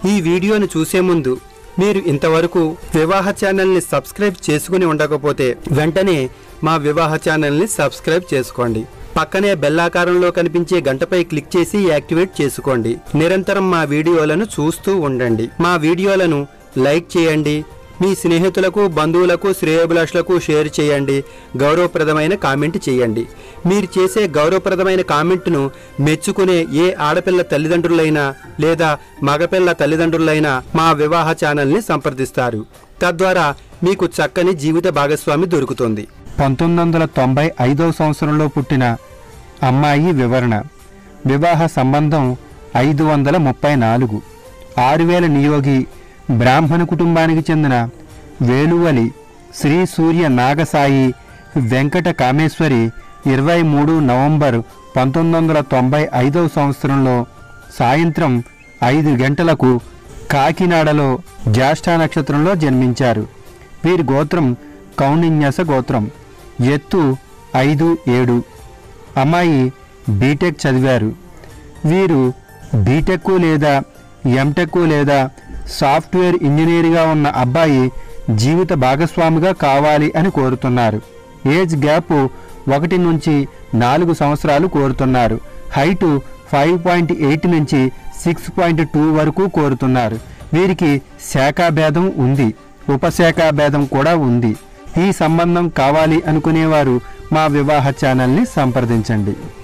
ఈ వీడియోను చూసే ముందు మీరు ఇంతవరకు వివాహ ఛానల్ని సబ్స్క్రైబ్ చేసుకుని ఉండకపోతే వెంటనే మా వివాహ ఛానల్ని సబ్స్క్రైబ్ చేసుకోండి పక్కనే బెల్లాకారంలో కనిపించే గంటపై క్లిక్ చేసి యాక్టివేట్ చేసుకోండి నిరంతరం మా వీడియోలను చూస్తూ ఉండండి మా వీడియోలను లైక్ చేయండి మీ స్నేహితులకు బంధువులకు శ్రేయోభిలాషులకు షేర్ చేయండి గౌరవప్రదమైన కామెంట్ చేయండి మీరు చేసే గౌరవప్రదమైన కామెంట్ను మెచ్చుకునే ఏ ఆడపిల్ల తల్లిదండ్రులైనా లేదా మగపిల్ల తల్లిదండ్రులైనా మా వివాహ ఛానల్ని సంప్రదిస్తారు తద్వారా మీకు చక్కని జీవిత భాగస్వామి దొరుకుతుంది పంతొమ్మిది వందల తొంభై ఐదవ సంవత్సరంలో పుట్టిన అమ్మాయి వివరణ వివాహ సంబంధం ఐదు వందల ముప్పై నాలుగు ఆరు వేల నియోగి బ్రాహ్మణ కుటుంబానికి చెందిన వేలువలి శ్రీ సూర్య నాగసాయి వెంకట కామేశ్వరి ఇరవై మూడు నవంబర్ పంతొమ్మిది వందల తొంభై ఐదవ సంవత్సరంలో సాయంత్రం ఐదు గంటలకు కాకినాడలో జ్యేష్ఠ నక్షత్రంలో జన్మించారు వీరి గోత్రం కౌణిన్యస గోత్రం ఎత్తు ఐదు ఏడు అమ్మాయి బీటెక్ చదివారు వీరు బీటెక్ లేదా ఎంటెక్ లేదా సాఫ్ట్వేర్ ఇంజనీర్గా ఉన్న అబ్బాయి జీవిత భాగస్వామిగా కావాలి అని కోరుతున్నారు ఏజ్ గ్యాప్ ఒకటి నుంచి నాలుగు సంవత్సరాలు కోరుతున్నారు హైటు ఫైవ్ పాయింట్ ఎయిట్ నుంచి సిక్స్ పాయింట్ టూ వరకు కోరుతున్నారు వీరికి శాఖాభేదం ఉంది ఉపశాఖాభేదం కూడా ఉంది ఈ సంబంధం కావాలి అనుకునేవారు మా వివాహ ఛానల్ని సంప్రదించండి